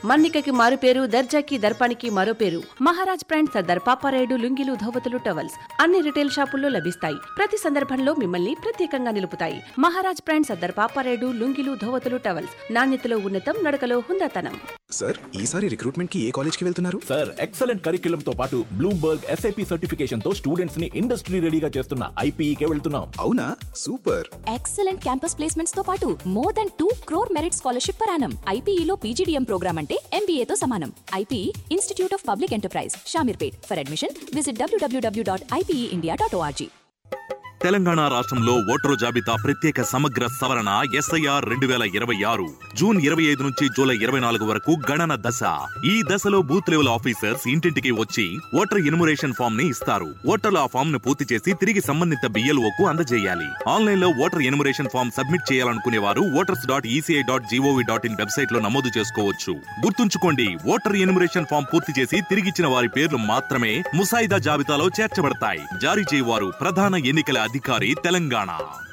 మన్నికకి మారు పేరు దర్జాకి దర్పానికి మరో పేరు మహారాజ్ బ్రాండ్ సర్దార్ పాపారాయుడు లుంగిలు ధోవతులు టవల్స్ అన్ని రిటైల్ షాపుల్లో లభిస్తాయి ప్రతి సందర్భంలో మిమ్మల్ని ప్రత్యేకంగా నిలుపుతాయి మహారాజ్ బ్రాండ్ సర్దార్ పాపారాయుడు లుంగిలు ధోవతులు టవల్స్ నాణ్యతలో ఉన్నతం నడకలో హుందాతనం సార్ ఈసారి రిక్రూట్మెంట్ కి ఏ కాలేజ్ కి వెళ్తున్నారు సార్ ఎక్సలెంట్ కరిక్యులం తో పాటు బ్లూంబర్గ్ ఎస్ఐపి సర్టిఫికేషన్ తో స్టూడెంట్స్ ని ఇండస్ట్రీ రెడీగా చేస్తున్న ఐపీఈకే వెళ్తున్నాం అవునా సూపర్ ఎక్సలెంట్ క్యాంపస్ ప్లేస్మెంట్స్ తో పాటు more than two crore merit scholarship పరానం ఐపీఈలో పీజీడీఎం ప్రోగ్రామ్ అంటే MBA తో సమానం IPE Institute of Public Enterprise Shamirpet for admission visit డబ్ల్యూడబ్ల్యూడబ్ల్యూ dot IPE dot org Telangana రాష్ట్రంలో ఓటరు జాబితా ప్రత్యేక సమగ్ర సవరణ ఎస్ఐఆర్ రెండు వేల ఇరవై ఆరు జూన్ ఇరవై ఐదు నుంచి జూలై ఇరవై నాలుగు వరకు గణన దశ ఈ దశలో బూత్ లెవెల్ ఆఫీసర్స్ ఇంటింటికి వచ్చి ఓటర్ ఇన్మురేషన్ ఫామ్ ని ఇస్తారు ఓటర్లు ఆ ఫామ్ ను పూర్తి చేసి తిరిగి సంబంధిత బిఎల్ఓకు అందజేయాలి ఆన్లైన్ లో ఓటర్ ఇన్మురేషన్ ఫామ్ సబ్మిట్ చేయాలనుకునే వారు voters dot ECI dot gov dot in website లో నమోదు చేసుకోవచ్చు గుర్తుంచుకోండి ఓటర్ ఇన్మురేషన్ ఫామ్ పూర్తి చేసి తిరిగిచ్చిన వారి పేర్లు మాత్రమే ముసాయిదా జాబితాలో చేర్చబడతాయి జారీ చేయవారు ప్రధాన ఎన్నికల అధికారి తెలంగాణ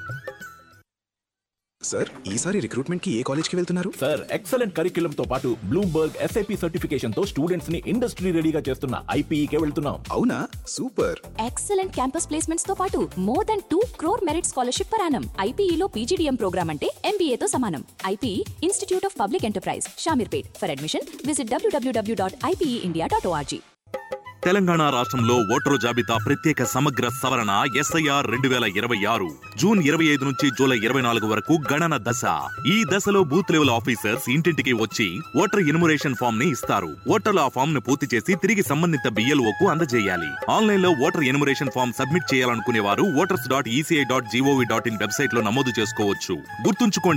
సార్ ఈసారి రిక్రూట్మెంట్ కి ఏ కాలేజ్ కి వెళ్తున్నారు సార్ ఎక్సలెంట్ కరిక్యులం తో పాటు బ్లూంబర్గ్ ఎస్ఐపి సర్టిఫికేషన్ తో స్టూడెంట్స్ ని ఇండస్ట్రీ రెడీగా చేస్తున్న ఐపీఈకే వెళ్తున్నాం అవునా సూపర్ ఎక్సలెంట్ క్యాంపస్ ప్లేస్మెంట్స్ తో పాటు more than two crore merit scholarship పరానం ఐపీఈలో పీజీడీఎం ప్రోగ్రామ్ అంటే MBA తో సమానం IPE Institute of Public Enterprise Shamirpet for admission visit డబ్ల్యూడబ్ల్యూడబ్ల్యూ dot IPE India dot org Telangana రాష్ట్రంలో ఓటరు జాబితా ప్రత్యేక సమగ్ర సవరణ ఎస్ఐఆర్ రెండు వేల ఇరవై ఆరు జూన్ ఇరవై ఐదు నుంచి జూలై ఇరవై నాలుగు వరకు గణన దశ ఈ దశలో బూత్ లెవెల్ ఆఫీసర్స్ ఇంటింటికి వచ్చి ఓటర్ ఇన్మురేషన్ ఫామ్ ని ఇస్తారు ఓటర్లు ఆ ఫామ్ ను పూర్తి చేసి తిరిగి సంబంధిత బిఎల్ఓకు అందజేయాలి ఆన్లైన్ లో ఓటర్ ఇన్మురేషన్ ఫామ్ సబ్మిట్ చేయాలనుకునే వారు voters dot ECI dot gov dot in website లో నమోదు చేసుకోవచ్చు గుర్తుంచుకోండి